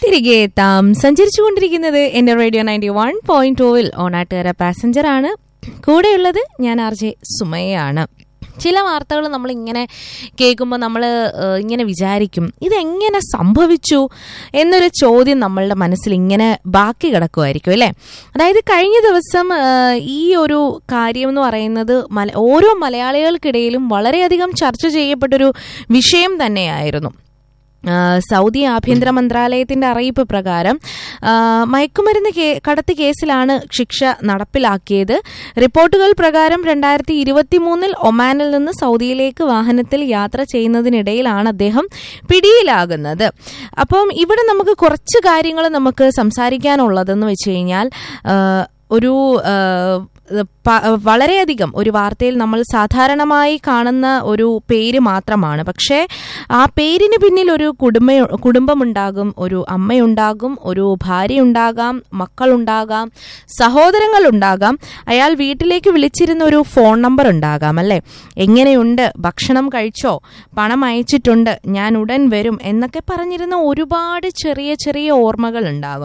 തിരികെ എത്താം സഞ്ചരിച്ചുകൊണ്ടിരിക്കുന്നത് എന്റെ റേഡിയോ നയൻറ്റി വൺ പോയിന്റ് ടൂവിൽ ഓണാട്ടുകാര പാസഞ്ചർ ആണ് കൂടെയുള്ളത് ഞാൻ ആർ ജെ സുമയാണ് ചില വാർത്തകൾ നമ്മൾ ഇങ്ങനെ കേൾക്കുമ്പോൾ നമ്മൾ ഇങ്ങനെ വിചാരിക്കും ഇതെങ്ങനെ സംഭവിച്ചു എന്നൊരു ചോദ്യം നമ്മളുടെ മനസ്സിൽ ഇങ്ങനെ ബാക്കി കിടക്കുമായിരിക്കും അല്ലേ അതായത് കഴിഞ്ഞ ദിവസം ആ, ഈ ഒരു കാര്യം എന്ന് പറയുന്നത് മല ഓരോ മലയാളികൾക്കിടയിലും വളരെയധികം ചർച്ച ചെയ്യപ്പെട്ടൊരു വിഷയം തന്നെയായിരുന്നു ആ, സൗദി ആഭ്യന്തര മന്ത്രാലയത്തിന്റെ അറിയിപ്പ് പ്രകാരം ആ, മയക്കുമരുന്ന് കേ- കടത്ത് കേസിലാണ് ശിക്ഷ നടപ്പിലാക്കിയത് റിപ്പോർട്ടുകൾ പ്രകാരം രണ്ടായിരത്തി ഇരുപത്തി മൂന്നിൽ ഒമാനിൽ നിന്ന് സൗദിയിലേക്ക് വാഹനത്തിൽ യാത്ര ചെയ്യുന്നതിനിടയിലാണ് അദ്ദേഹം പിടിയിലാകുന്നത് അപ്പം ഇവിടെ നമുക്ക് കുറച്ച് കാര്യങ്ങൾ നമുക്ക് സംസാരിക്കാനുള്ളതെന്ന് വെച്ച് കഴിഞ്ഞാൽ ആ, ഒരു ആ, പ- വളരെയധികം ഒരു വാർത്തയിൽ നമ്മൾ സാധാരണമായി കാണുന്ന ഒരു പേര് മാത്രമാണ് പക്ഷേ ആ പേരിന് പിന്നിൽ ഒരു കുടുംബ കുടുംബമുണ്ടാകും ഒരു അമ്മയുണ്ടാകും ഒരു ഭാര്യയുണ്ടാകാം മക്കളുണ്ടാകാം സഹോദരങ്ങൾ ഉണ്ടാകാം അയാൾ വീട്ടിലേക്ക് വിളിച്ചിരുന്ന ഒരു ഫോൺ നമ്പർ ഉണ്ടാകാം അല്ലേ എങ്ങനെയുണ്ട് ഭക്ഷണം കഴിച്ചോ പണം അയച്ചിട്ടുണ്ട് ഞാൻ ഉടൻ വരും എന്നൊക്കെ പറഞ്ഞിരുന്ന ഒരുപാട് ചെറിയ ചെറിയ ഓർമ്മകൾ ഉണ്ടാകും